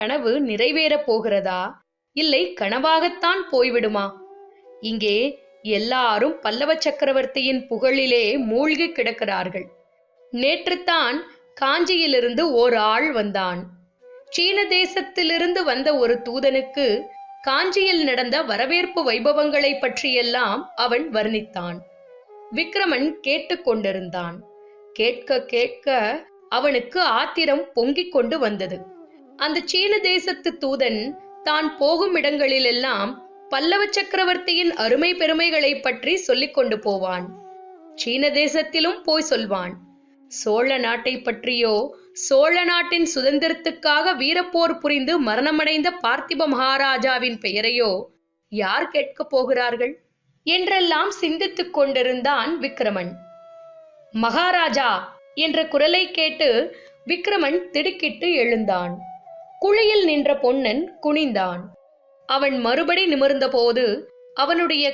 கனவு நிறைவேறப் போகிறதா இல்லை கனவாகத்தான் போய்விடுமா இங்கே எல்லாரும் பல்லவ சக்கரவர்த்தியின் புகழிலே மூழ்கி கிடக்கிறார்கள் நேற்றுத்தான் காஞ்சியிலிருந்து ஓர் ஆள் வந்தான் சீன தேசத்திலிருந்து வந்த ஒரு தூதனுக்கு காஞ்சியில் நடந்த வரவேற்பு வைபவங்களை பற்றியெல்லாம் அவன் வர்ணித்தான் விக்ரமன் கேட்டுக்கொண்டிருந்தான் கேட்க கேட்க அவனுக்கு ஆத்திரம் பொங்கிக் கொண்டு வந்தது அந்த சீன தேசத்து தூதன் தான் போகும் இடங்களிலெல்லாம் பல்லவ சக்கரவர்த்தியின் அருமை பெருமைகளை பற்றி சொல்லிக் கொண்டு போவான் சீன தேசத்திலும் போய் சொல்வான் சோழ நாட்டை பற்றியோ சோழ நாட்டின் சுதந்திரத்துக்காக வீரப்போர் புரிந்து மரணமடைந்த பார்த்திப மகாராஜாவின் பெயரையோ யார் கேட்கப் போகிறார்கள் என்றெல்லாம் சிந்தித்துக் கொண்டிருந்தான் விக்ரமன் மகாராஜா என்ற குரலை கேட்டு விக்ரமன் திடுக்கிட்டு எழுந்தான் குழியில் நின்ற பொன்னன் குனிந்தான் அவன் மறுபடி நிமிர்ந்தபோது அவனுடைய